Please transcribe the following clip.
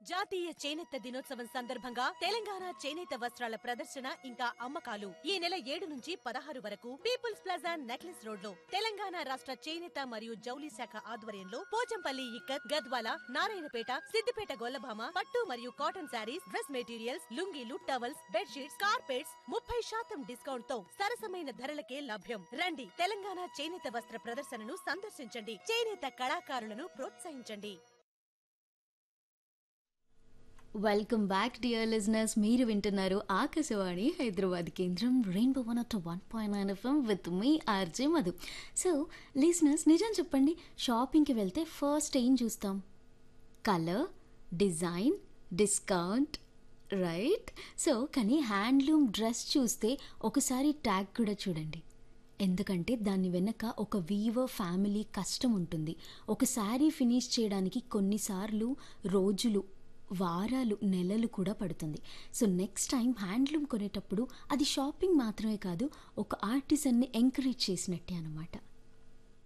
జాతీయ చేనేత దినోత్సవం సందర్భంగా తెలంగాణ చేనేత వస్త్రాల ప్రదర్శన ఇంకా అమ్మకాలు ఈ నెల ఏడు నుంచి పదహారు వరకు పీపుల్స్ ప్లాజా నెక్లెస్ రోడ్ లో తెలంగాణ రాష్ట్ర చేనేత మరియు జౌలి శాఖ ఆధ్వర్యంలో పోచంపల్లి ఇక్కత్ గద్వాల నారాయణపేట సిద్దిపేట గొల్లభామ పట్టు మరియు కాటన్ శారీస్ డ్రెస్ మెటీరియల్స్ లుంగీలు టవల్స్ బెడ్షీట్స్ కార్పెట్స్ ముప్పై శాతం డిస్కౌంట్ తో సరసమైన ధరలకే లభ్యం రండి తెలంగాణ చేనేత వస్త్ర ప్రదర్శనను సందర్శించండి చేనేత కళాకారులను ప్రోత్సహించండి వెల్కమ్ బ్యాక్ డియర్ లిజనర్స్ మీరు వింటున్నారు ఆకాశవాణి హైదరాబాద్ కేంద్రం rainbow one at one point nine FM with మీ ఆర్జే మధు సో లిజనర్స్ నిజం చెప్పండి షాపింగ్కి వెళ్తే ఫస్ట్ ఏం చూస్తాం colour design discount right so కానీ హ్యాండ్లూమ్ డ్రెస్ చూస్తే ఒకసారి ట్యాగ్ కూడా చూడండి ఎందుకంటే దాని వెనక ఒక వీవర్ ఫ్యామిలీ కష్టం ఉంటుంది ఒక శారీ ఫినిష్ చేయడానికి కొన్నిసార్లు రోజులు వారాలు నెలలు కూడా పడుతుంది సో నెక్స్ట్ టైం హ్యాండ్లూమ్ కొనేటప్పుడు అది షాపింగ్ మాత్రమే కాదు ఒక ఆర్టిజన్ని ఎంకరేజ్ చేసినట్టే అనమాట